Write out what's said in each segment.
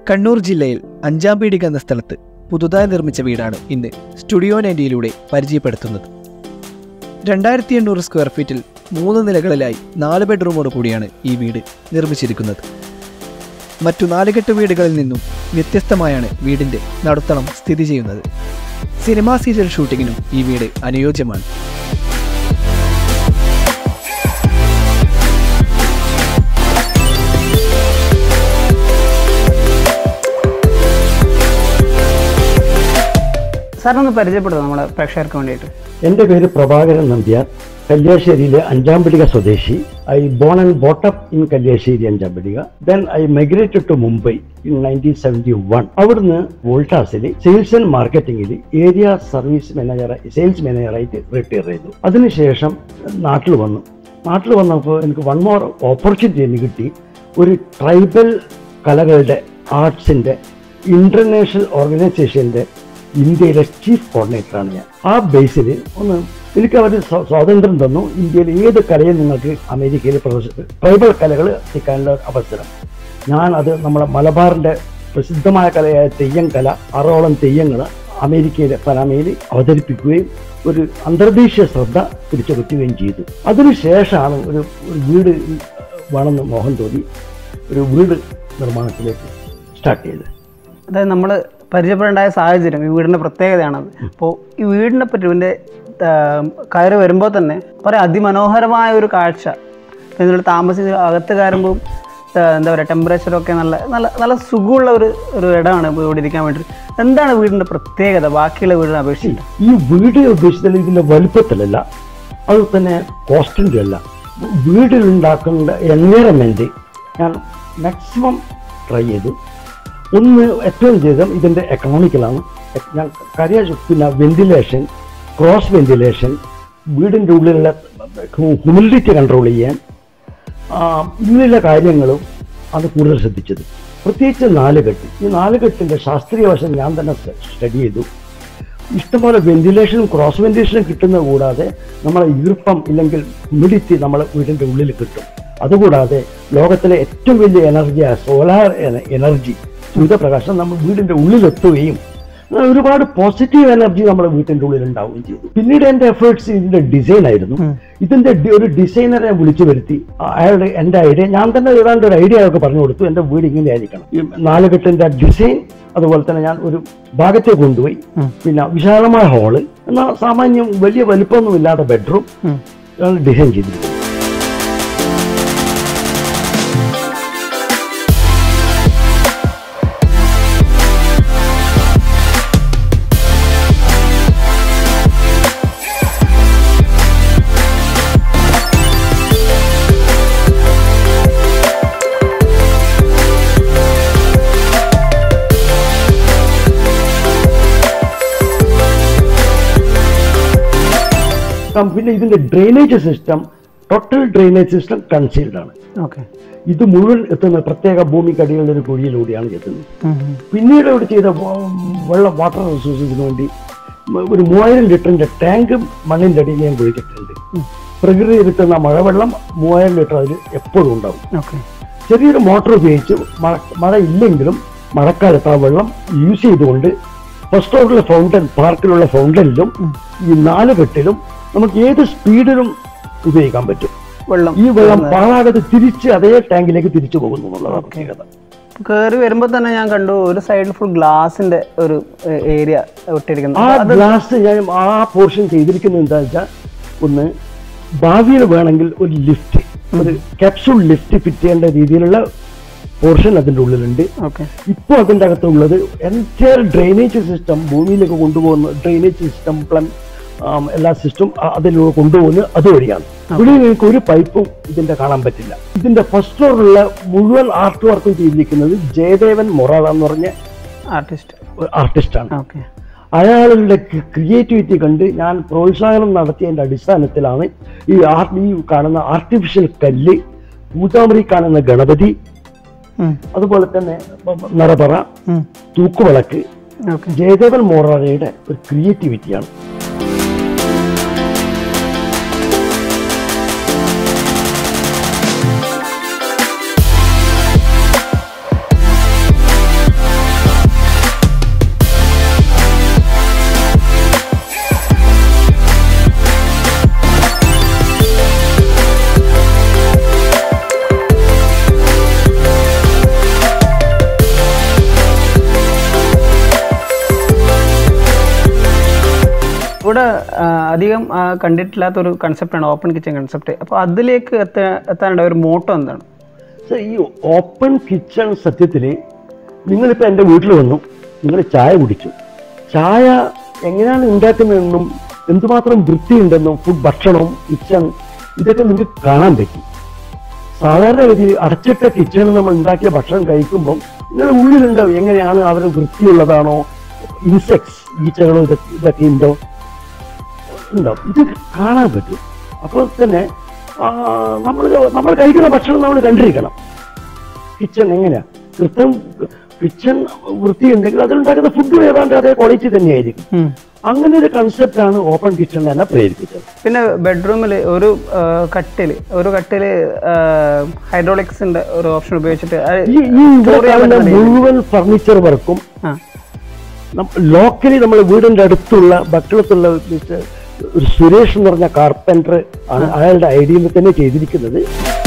കണ്ണൂർ ജില്ലയിൽ അഞ്ചാം പീടിക എന്ന സ്ഥലത്ത് പുതുതായി നിർമ്മിച്ച വീടാണ് ഇന്ന് സ്റ്റുഡിയോ നൈൻറ്റിയിലൂടെ പരിചയപ്പെടുത്തുന്നത് രണ്ടായിരത്തി എണ്ണൂറ് സ്ക്വയർ ഫീറ്റിൽ മൂന്ന് നിലകളിലായി നാല് ബെഡ്റൂമോട് കൂടിയാണ് ഈ വീട് നിർമ്മിച്ചിരിക്കുന്നത് മറ്റു നാലുകെട്ട് വീടുകളിൽ നിന്നും വ്യത്യസ്തമായാണ് വീടിന്റെ നടുത്തളം സ്ഥിതി ചെയ്യുന്നത് സിനിമാ സീരിയൽ ഷൂട്ടിങ്ങിനും ഈ വീട് അനുയോജ്യമാണ് സാറിനൊന്ന് പരിചയപ്പെടുത്തും നമ്മുടെ പ്രേക്ഷകർക്ക് വേണ്ടിയിട്ട് എൻ്റെ പേര് പ്രഭാകരൻ നമ്പ്യാർ കല്യാശ്ശേരിയിലെ അഞ്ചാംപിടിക സ്വദേശി I born and brought up in Kalliasseri Anchampeedika then I migrated to Mumbai in nineteen seventy one അവിടുന്ന് വോൾട്ടാസിൽ സെയിൽസ് ആൻഡ് മാർക്കറ്റിംഗിൽ ഏരിയ സർവീസ് മാനേജർ സെയിൽസ് മാനേജറായിട്ട് റിട്ടയർ ചെയ്തു അതിനുശേഷം നാട്ടിൽ വന്നു നാട്ടിൽ വന്നപ്പോൾ എനിക്ക് വൺ മോർ ഓപ്പർച്യൂണിറ്റി എനിക്ക് കിട്ടി ഒരു ട്രൈബൽ കലകളുടെ ആർട്സിൻ്റെ ഇന്റർനാഷണൽ ഓർഗനൈസേഷൻ്റെ ഇന്ത്യയിലെ ചീഫ് കോർഡിനേറ്ററാണ് ഞാൻ ആ ബേസിൽ ഒന്ന് എനിക്ക് അവർ സ്വാതന്ത്ര്യം തന്നു ഇന്ത്യയിൽ ഏത് കലയും നിങ്ങൾക്ക് അമേരിക്കയിൽ പ്രദർശി ട്രൈബൽ കലകൾ എത്തിക്കാനുള്ള അവസരം ഞാൻ അത് നമ്മുടെ മലബാറിൻ്റെ പ്രസിദ്ധമായ കലയായ തെയ്യം കല അറോളം തെയ്യങ്ങൾ അമേരിക്കയിലെ പനാമയിൽ അവതരിപ്പിക്കുകയും ഒരു അന്തർദേശീയ ശ്രദ്ധ പിടിച്ചു പറ്റുകയും ചെയ്തു അതിനുശേഷമാണ് ഒരു ഒരു വീട് വേണമെന്ന് മോഹൻ തോന്നി ഒരു വീട് നിർമ്മാണത്തിലേക്ക് സ്റ്റാർട്ട് ചെയ്തത് അതായത് നമ്മൾ പരിചയപ്പെടേണ്ടായ സാഹചര്യം ഈ വീടിൻ്റെ പ്രത്യേകതയാണത് അപ്പോൾ ഈ വീടിനെ പറ്റി ഇതിൻ്റെ കയറി വരുമ്പോൾ തന്നെ പറയാം അതിമനോഹരമായ ഒരു കാഴ്ച ഇതിൽ താമസിച്ച് അകത്ത് കയറുമ്പോൾ എന്താ പറയുക ടെമ്പറേച്ചറൊക്കെ നല്ല നല്ല നല്ല സുഖമുള്ള ഒരു ഒരു ഇടമാണ് ഇപ്പോൾ ഇവിടെ ഇരിക്കാൻ വേണ്ടി എന്താണ് വീടിൻ്റെ പ്രത്യേകത ബാക്കിയുള്ള വീടിനെ അപേക്ഷിച്ചിട്ട് ഈ വീട് ഉദ്ദേശിച്ചത് ഇതിന്റെ വലുപ്പത്തിലല്ല അത് തന്നെ കോസ്റ്റിൻ്റെ അല്ല വീടിലുണ്ടാക്കേണ്ട എൻവയറമെന്റ് ഞാൻ മാക്സിമം ട്രൈ ചെയ്തു ഒന്ന് ഏറ്റവും ചെയ്തത് ഇതിന്റെ എക്കണോമിക്കലാണ് ഞാൻ കാര്യം പിന്നെ വെന്റിലേഷൻ ക്രോസ് വെന്റിലേഷൻ വീടിൻ്റെ ഉള്ളിലുള്ള ഹ്യൂമിഡിറ്റി കൺട്രോൾ ചെയ്യാൻ ആ, ഇങ്ങനെയുള്ള കാര്യങ്ങളും ആണ് കൂടുതൽ ശ്രദ്ധിച്ചത് പ്രത്യേകിച്ച് നാലുകെട്ട് ഈ നാലുകെട്ടിൻ്റെ ശാസ്ത്രീയ വശം ഞാൻ തന്നെ സ്റ്റഡി ചെയ്തു ഇഷ്ടംപോലെ വെന്റിലേഷനും ക്രോസ് വെന്റിലേഷനും കിട്ടുന്നത് കൂടാതെ നമ്മളെ ഈർപ്പം ഇല്ലെങ്കിൽ ഹ്യൂമിഡിറ്റി നമ്മളെ വീടിൻ്റെ ഉള്ളിൽ കിട്ടും അതുകൂടാതെ ലോകത്തിലെ ഏറ്റവും വലിയ എനർജിയായ സോലാർ എനർജി സൂര്യപ്രകാശം നമ്മൾ വീടിൻ്റെ ഉള്ളിലെത്തുകയും ആ, ഒരുപാട് പോസിറ്റീവ് എനർജി നമ്മുടെ വീട്ടിൻ്റെ ഉള്ളിൽ ഉണ്ടാവുകയും ചെയ്തു പിന്നീട് എൻ്റെ എഫേർട്സ് ഇതിന്റെ ഡിസൈൻ ആയിരുന്നു ഇതിന്റെ ഡി- ഒരു ഡിസൈനറെ വിളിച്ചു വരുത്തി ആ, അയാളുടെ എൻ്റെ ഐഡിയ ഞാൻ തന്നെ ഏതാണ്ട് ഒരു ഐഡിയ ഒക്കെ പറഞ്ഞു കൊടുത്തു എൻ്റെ വീട് ഇങ്ങനെ ആയിരിക്കണം ഈ നാലുകെട്ടിന്റെ ഡിസൈൻ അതുപോലെ തന്നെ ഞാൻ ഒരു ഭാഗത്തെ കൊണ്ടുപോയി പിന്നെ വിശാലമായ ഹാള് എന്നാൽ സാമാന്യം വലിയ വലിപ്പമൊന്നും ഇല്ലാത്ത ബെഡ്റൂം ഡിസൈൻ ചെയ്തിരിക്കുന്നത് കം- പിന്നെ ഇതിന്റെ drainage system total drainage system concealed ആണ് ഓക്കെ ഇത് മുഴുവൻ എത്തുന്ന പ്രത്യേക ഭൂമിക്കടികളുടെ ഒരു കുഴിയിലൂടെയാണ് എത്തുന്നത് പിന്നീട് ഇവിടെ ചെയ്ത വ- വെള്ളം വാട്ടർ റിസോഴ്സസിന് വേണ്ടി മ- ഒരു മൂവായിരം ലിറ്ററിന്റെ ടാങ്ക് മണ്ണിന്റെ അടിയിൽ ഞാൻ കുഴിച്ചിട്ടുണ്ട് പ്രകൃതി കിട്ടുന്ന മഴവെള്ളം മൂവായിരം ലിറ്റർ അതിൽ എപ്പോഴും ഉണ്ടാവും ഓക്കെ ചെറിയൊരു മോട്ടോർ ഉപയോഗിച്ച് മഴ മഴ ഇല്ലെങ്കിലും മഴക്കാലത്ത് ആ വെള്ളം യൂസ് ചെയ്തുകൊണ്ട് ഫസ്റ്റ് ഫ്ലോറിലെ ഫൗണ്ടൻ പാർക്കിലുള്ള ഫൗണ്ടനിലും ഈ നാല് കെട്ടിലും നമുക്ക് ഏത് സ്പീഡിലും ഉപയോഗിക്കാൻ പറ്റും വെള്ളം ഈ വെള്ളം പാഴാകത്ത് തിരിച്ച് അതേ ടാങ്കിലേക്ക് തിരിച്ചു പോകുന്നു എന്നുള്ളതാണ് പ്രത്യേകത കയറി വരുമ്പോൾ തന്നെ ഞാൻ കണ്ടു ഒരു സൈഡിൽ ഫുൾ ഗ്ലാസിന്റെ ഒരു ഏരിയ ഒട്ടിയിരിക്കുന്നു ആ ഗ്ലാസ് ഞാൻ ആ പോർഷൻ ചെയ്തിരിക്കുന്നത് എന്താ വെച്ചാൽ ഒന്ന് ഭാവിയിൽ വേണമെങ്കിൽ ഒരു ലിഫ്റ്റ് ഒരു ക്യാപ്സൂൾ ലിഫ്റ്റ് ഫിറ്റ് ചെയ്യേണ്ട രീതിയിലുള്ള പോർഷൻ അതിൻ്റെ ഉള്ളിലുണ്ട് ഓക്കെ ഇപ്പോൾ അതിൻ്റെ അകത്തുള്ളത് എൻറ്റയർ ഡ്രെയിനേജ് സിസ്റ്റം ഭൂമിയിലേക്ക് കൊണ്ടുപോകുന്ന ഡ്രെയിനേജ് സിസ്റ്റം പ്ലം എല്ലാ സിസ്റ്റം അതിലൂടെ കൊണ്ടുപോകുന്നത് അതുവഴിയാണ് ഇവിടെ നിങ്ങൾക്ക് ഒരു പൈപ്പും ഇതിന്റെ കാണാൻ പറ്റില്ല ഇതിന്റെ ഫസ്റ്റ് ഫ്ലോറിലുള്ള മുഴുവൻ ആർട്ട് വർക്കും ചെയ്തിരിക്കുന്നത് ജയദേവൻ മൊറാള എന്ന് പറഞ്ഞ ആർട്ടിസ്റ്റ് ആർട്ടിസ്റ്റാണ് ഓക്കെ അയാളുടെ ക്രിയേറ്റിവിറ്റി കണ്ട് ഞാൻ പ്രോത്സാഹനം നടത്തിയതിന്റെ അടിസ്ഥാനത്തിലാണ് ഈ ആർട്ട് ഈ കാണുന്ന ആർട്ടിഫിഷ്യൽ കല്ല് പൂജാമുറി കാണുന്ന ഗണപതി അതുപോലെ തന്നെ നിറപറ തൂക്കുവിളക്ക് ഓക്കെ ജയദേവൻ മോറാറയുടെ ഒരു ക്രിയേറ്റിവിറ്റിയാണ് ഇവിടെ ആ, അധികം ആ, കണ്ടിട്ടില്ലാത്തൊരു കൺസെപ്റ്റാണ് ഓപ്പൺ കിച്ചൺ കൺസെപ്റ്റ് അപ്പോൾ അതിലേക്ക് എത്താ എത്താനുള്ള ഒരു മോട്ടോ എന്താണ് സോ ഈ ഓപ്പൺ കിച്ചൺ സത്യത്തിൽ നിങ്ങളിപ്പോൾ എൻ്റെ വീട്ടിൽ വന്നു നിങ്ങൾ ചായ കുടിച്ചു ചായ എങ്ങനെയാണ് ഉണ്ടാക്കുന്നതെന്നും എന്തുമാത്രം വൃത്തിയുണ്ടെന്നും ഫുഡ് ഭക്ഷണം കിച്ചൺ ഇതൊക്കെ നിങ്ങൾക്ക് കാണാൻ പറ്റും സാധാരണ ഗതിയിൽ അടച്ചിട്ട കിച്ചണിൽ നമ്മൾ ഉണ്ടാക്കിയ ഭക്ഷണം കഴിക്കുമ്പം നിങ്ങളുടെ ഉള്ളിലുണ്ടാവും എങ്ങനെയാണ് അവർ വൃത്തിയുള്ളതാണോ ഇൻസെക്ട്സ് ഈച്ചകളോ ഇതൊക്കെ ഇതൊക്കെ ഉണ്ടോ ഉണ്ടാവും ഇത് കാണാൻ പറ്റും അപ്പോൾ തന്നെ നമ്മൾ നമ്മൾ കഴിക്കുന്ന ഭക്ഷണം നമ്മൾ കണ്ടിരിക്കണം കിച്ചൺ എങ്ങനെയാ കൃത്യം കിച്ചൺ വൃത്തിയുണ്ടെങ്കിൽ അതിലുണ്ടാക്കുന്ന ഫുഡ് ഏതാണ്ട് അതേ ക്വാളിറ്റി തന്നെയായിരിക്കും അങ്ങനെ ഒരു കൺസെപ്റ്റാണ് ഓപ്പൺ കിച്ചൺ തന്നെ പ്രേരിപ്പിച്ചത് പിന്നെ ബെഡ്റൂമിൽ ഒരു ആ, കട്ടില് ഒരു കട്ടില് ഹൈഡ്രോളിക്സിന്റെ ഒരു ഓപ്ഷൻ ഉപയോഗിച്ചിട്ട് അത് ഈ ഈ ഇവിടെ store ചെയ്യാൻ കാണുന്ന പറ്റുന്ന രീതിയിൽ. മുഴുവൻ ഫർണിച്ചർ വർക്കും ആ ലോക്കലി നമ്മൾ വീടിന്റെ അടുത്തുള്ള ഭക്ഷണത്തുള്ള മിസ്റ്റർ ഒരു സുരേഷ് എന്ന് പറഞ്ഞ കാർപ്പൻറ്റർ ആണ് അയാളുടെ ഐഡിയയിൽ തന്നെ ചെയ്തിരിക്കുന്നത്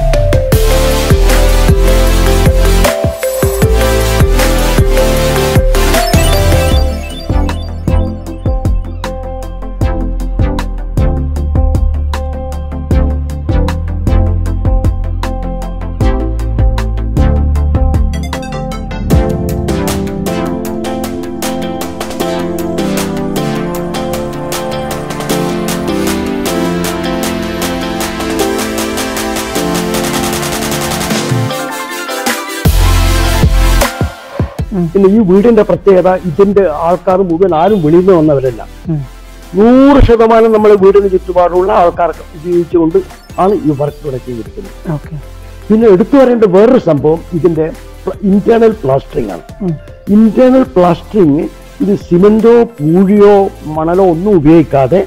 പിന്നെ ഈ വീടിന്റെ പ്രത്യേകത ഇതിന്റെ ആൾക്കാർ മുഴുവൻ ആരും വെളിയിൽ നിന്ന് വന്നവരല്ല ഉം. നൂറ് ശതമാനം നമ്മുടെ വീടിന് ചുറ്റുപാടുള്ള ആൾക്കാർ ഉപയോഗിച്ചുകൊണ്ട് ആണ് ഈ വർക്ക് ഇവിടെ ചെയ്തിരിക്കുന്നത് ഓക്കെ പിന്നെ എടുത്തു പറയേണ്ട വേറൊരു സംഭവം ഇതിന്റെ ഇന്റേണൽ പ്ലാസ്റ്ററിംഗ് ആണ് ഇന്റേണൽ പ്ലാസ്റ്ററിങ് ഇത് സിമെന്റോ പൂഴിയോ മണലോ ഒന്നും ഉപയോഗിക്കാതെ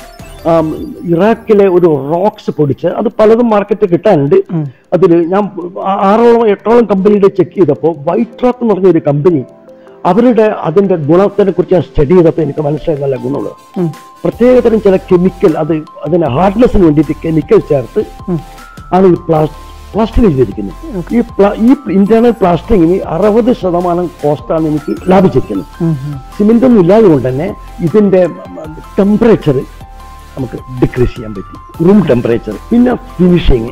ആം, ഇറാഖിലെ ഒരു റോക്സ് പൊടിച്ച് അത് പലതും മാർക്കറ്റിൽ കിട്ടാനുണ്ട് അതിൽ ഞാൻ ആ- ആറോളം എട്ടോളം കമ്പനിയുടെ ചെക്ക് ചെയ്തപ്പോൾ വൈറ്റ് റോക്ക് എന്ന് പറഞ്ഞ ഒരു കമ്പനി അവരുടെ അതിന്റെ ഗുണത്തിനെ കുറിച്ച് ഞാൻ സ്റ്റഡി ചെയ്തപ്പോൾ എനിക്ക് മനസ്സിലായി നല്ല ഗുണമുള്ളത് പ്രത്യേകതരം ചില കെമിക്കൽ അത് അതിന് ഹാർഡ്നെസ്സിന് വേണ്ടിയിട്ട് കെമിക്കൽ ചേർത്ത് ആണ് ഈ പ്ലാസ് പ്ലാസ്റ്റർ ചെയ്തിരിക്കുന്നത് ഈ പ്ലാ- ഈ ഇന്റേണൽ പ്ലാസ്റ്ററിങ്ങിന് അറുപത് ശതമാനം കോസ്റ്റാണ് എനിക്ക് ലാഭിച്ചിരിക്കുന്നത് സിമെന്റ് ഒന്നും ഇല്ലാതെ കൊണ്ട് തന്നെ ഇതിന്റെ ടെമ്പറേച്ചർ നമുക്ക് ഡിക്രീസ് ചെയ്യാൻ പറ്റി റൂം ടെമ്പറേച്ചർ പിന്നെ ഫിനിഷിങ്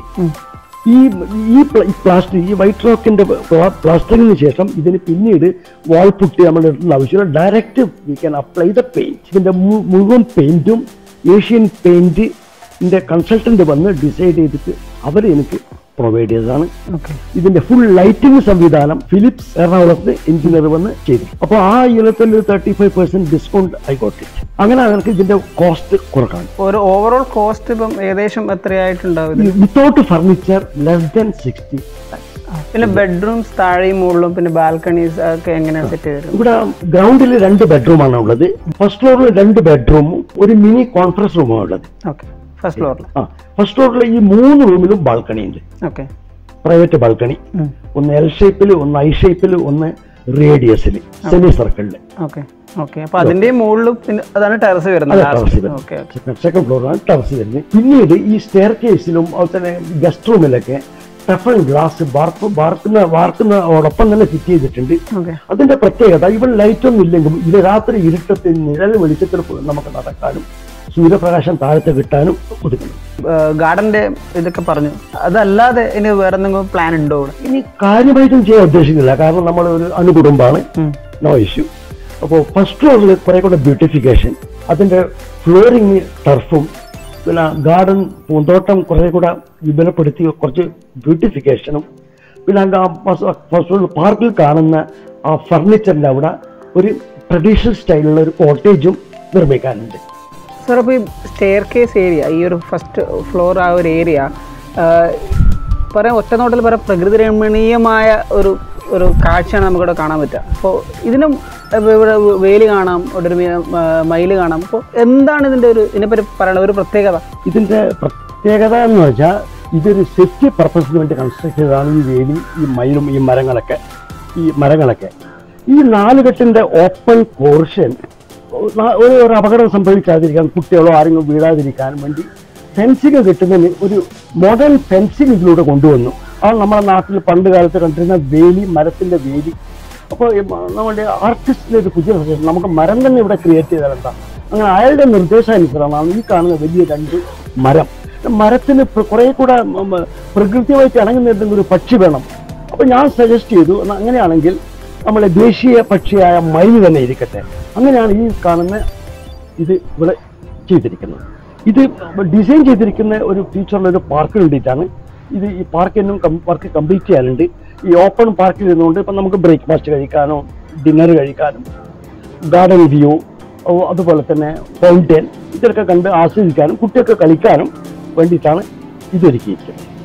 ഈ ഈ പ്ലാസ്റ്റിക് ഈ വൈറ്റ് റോക്കിന്റെ പ്ലാസ്റ്ററിങ്ങിന് ശേഷം ഇതിന് പിന്നീട് വാൾ പുട്ടി നമ്മൾ ഇടുന്ന ആവശ്യമില്ല direct we can apply the paint ഇതിന്റെ മു- മുഴുവൻ പെയിന്റും ഏഷ്യൻ പെയിന്റിന്റെ കൺസൾട്ടന്റ് വന്ന് ഡിസൈഡ് ചെയ്തിട്ട് അവർ എനിക്ക് പ്രൊവൈഡ് ചെയ്തതാണ് ഓക്കെ ഇതിന്റെ ഫുൾ ലൈറ്റിംഗ് സംവിധാനം ഫിലിപ്സ് എറണാകുളത്ത് എഞ്ചിനീയർ വന്ന് ചെയ്തു അപ്പോൾ ആ ഇനത്തിൽ തേർട്ടി ഫൈവ് പെർസെന്റ് ഡിസ്കൗണ്ട് ആയിക്കോട്ടെ അങ്ങനെ നമുക്ക് ഇതിന്റെ കോസ്റ്റ് കുറക്കാൻ ഒരു ഓവറോൾ കോസ്റ്റ് ഇപ്പം ഏകദേശം എത്രയായിട്ടുണ്ടാവും ഇത് without furniture less than sixty പിന്നെ ബെഡ്റൂംസ് താഴെയും മുകളിലും പിന്നെ ബാൽക്കണീസ് ഒക്കെ എങ്ങനെയാണ് സെറ്റ് ചെയ്തിരുന്നത് ഇവിടെ ഗ്രൗണ്ടിൽ രണ്ട് ബെഡ്റൂമാണ് ഉള്ളത് ഫസ്റ്റ് ഫ്ലോറിൽ രണ്ട് ബെഡ്റൂമും ഒരു മിനി കോൺഫറൻസ് റൂമും ഉള്ളത് ഓക്കെ ഫസ്റ്റ് ഫ്ലോറിൽ ആ ഫസ്റ്റ് ഫ്ലോറിൽ ഈ മൂന്ന് റൂമിലും ബാൽക്കണി ഉണ്ട് ഓക്കെ പ്രൈവറ്റ് ബാൽക്കണി ഒന്ന് എൽ ഷേപ്പിൽ ഒന്ന് ഐ ഷേപ്പിൽ ഒന്ന് റേഡിയസിൽ സെമി സർക്കിളിൽ ഓക്കെ ഓക്കെ അപ്പൊ അതിന്റെ മുകളിലും പിന്നെ അതാണ് ടെറസ് വരുന്നത് അതെ, terrace വരുന്നത്. ഓക്കെ സെക്കൻഡ് ഫ്ലോറിലാണ് ടെറസ് വരുന്നത് പിന്നീട് ഈ സ്റ്റെയർ കേസിലും അതുപോലെ തന്നെ ഗസ്റ്റ് റൂമിലൊക്കെ ടഫൺ ഗ്ലാസ് വാർപ്പ് വാർക്കുന്ന വാർക്കുന്നതോടൊപ്പം തന്നെ ഫിറ്റ് ചെയ്തിട്ടുണ്ട് ഓക്കെ അതിന്റെ പ്രത്യേകത ഇവിടെ ലൈറ്റ് ഒന്നും ഇല്ലെങ്കിലും ഇത് രാത്രി ഇരുട്ടത്തിൽ നിഴൽ വെളിച്ചത്തിൽ പോയി നമുക്ക് നടക്കാനും സൂര്യപ്രകാശം താഴത്ത് കിട്ടാനും ഒതുക്കുന്നു ഗാർഡന്റെ ഇതൊക്കെ പറഞ്ഞു അതല്ലാതെ ഇനി വേറെ എന്തെങ്കിലും പ്ലാൻ ഉണ്ടോ ഇവിടെ ഇനി കാര്യമായിട്ടും ചെയ്യാൻ ഉദ്ദേശിക്കുന്നില്ല കാരണം നമ്മൾ ഒരു അണുകുടുംബാണ് നോ ഇഷ്യൂ അപ്പോൾ ഫസ്റ്റ് ഫ്ലോറിൽ കുറെ കൂടെ ബ്യൂട്ടിഫിക്കേഷൻ അതിന്റെ ഫ്ലോറിങ് ടർഫും പിന്നെ ഗാർഡൻ പൂന്തോട്ടം കുറെ കൂടെ വിപുലപ്പെടുത്തി കുറച്ച് ബ്യൂട്ടിഫിക്കേഷനും പിന്നെ അങ്ങ് ആ ഫസ്റ്റ് ഫ്ലോറിൽ പാർക്കിൽ കാണുന്ന ആ ഫർണിച്ചറിന്റെ അവിടെ ഒരു ട്രഡീഷണൽ സ്റ്റൈലുള്ള ഒരു കോട്ടേജും നിർമ്മിക്കാനുണ്ട് സാർ അപ്പോൾ ഈ സ്റ്റെയർ കേസ് ഏരിയ ഈ ഒരു ഫസ്റ്റ് ഫ്ലോർ ആ ഒരു ഏരിയ പറയാം ഒറ്റനോട്ടിൽ പറയാം പ്രകൃതി രമണീയമായ ഒരു ഒരു കാഴ്ചയാണ് നമുക്കിവിടെ കാണാൻ പറ്റുക അപ്പോൾ ഇതിനും ഇപ്പൊ ഇവിടെ വേലി കാണാം ഇവിടെ ഒരു മീ- മ- മയില് കാണാം അപ്പോൾ എന്താണ് ഇതിൻ്റെ ഒരു ഇതിനെപ്പറ്റി പറയണ ഒരു പ്രത്യേകത ഇതിന്റെ പ്രത്യേകത എന്ന് വെച്ചാൽ ഇതൊരു സേഫ്റ്റി പർപ്പസിന് വേണ്ടി കൺസ്ട്രക്ട് ചെയ്തതാണ് ഈ വേലി ഈ മയിലും ഈ മരങ്ങളൊക്കെ ഈ മരങ്ങളൊക്കെ ഈ നാലുകെട്ടിന്റെ ഓപ്പൺ പോർഷൻ ഒരു ഒരു അപകടം സംഭവിക്കാതിരിക്കാൻ കുട്ടികളോ ആരെങ്കിലും വീഴാതിരിക്കാൻ വേണ്ടി ഫെൻസിങ് കിട്ടുന്നതിന് ഒരു മോഡേൺ ഫെൻസിങ് ഇതിലൂടെ കൊണ്ടുവന്നു അത് നമ്മുടെ നാട്ടിൽ പണ്ട് കാലത്ത് കണ്ടിരുന്ന വേലി മരത്തിന്റെ വേലി അപ്പോൾ നമ്മുടെ ആർട്ടിസ്റ്റിന്റെ ഒരു പുതിയ സജഷൻ നമുക്ക് മരം തന്നെ ഇവിടെ ക്രിയേറ്റ് ചെയ്താൽ എന്താ അങ്ങനെ അയാളുടെ നിർദ്ദേശാനുസരണമാണ് ഈ കാണുന്ന വലിയ രണ്ട് മരം മരത്തിന് പ്ര- കുറെ കൂടെ ഉം, ഉം, പ്രകൃതിയുമായിട്ട് ഇണങ്ങുന്ന ഒരു പക്ഷി വേണം അപ്പൊ ഞാൻ സജസ്റ്റ് ചെയ്തു എന്നാ അങ്ങനെയാണെങ്കിൽ നമ്മളെ ദേശീയ പക്ഷിയായ മയിൽ തന്നെ ഇരിക്കട്ടെ അങ്ങനെയാണ് ഈ കാണുന്ന ഇത് ഇവിടെ ചെയ്തിരിക്കുന്നത് ഇത് ഡിസൈൻ ചെയ്തിരിക്കുന്ന ഒരു ഫ്യൂച്ചറിൽ ഒരു പാർക്ക് വേണ്ടിയിട്ടാണ് ഇത് ഈ പാർക്കിനും വർക്ക് കംപ്ലീറ്റ് ചെയ്യാനുണ്ട് ഈ ഓപ്പൺ പാർക്കിൽ ഇരുന്നുകൊണ്ട് ഇപ്പം നമുക്ക് ബ്രേക്ക്ഫാസ്റ്റ് കഴിക്കാനോ ഡിന്നർ കഴിക്കാനും ഗാർഡൻ വ്യൂ അതുപോലെ തന്നെ ഫൗണ്ടൻ ഇതൊക്കെ കണ്ട് ആസ്വദിക്കാനും കുട്ടികൾക്ക് കളിക്കാനും വേണ്ടിയിട്ടാണ് ഇതൊരുക്കിയിരിക്കുന്നത്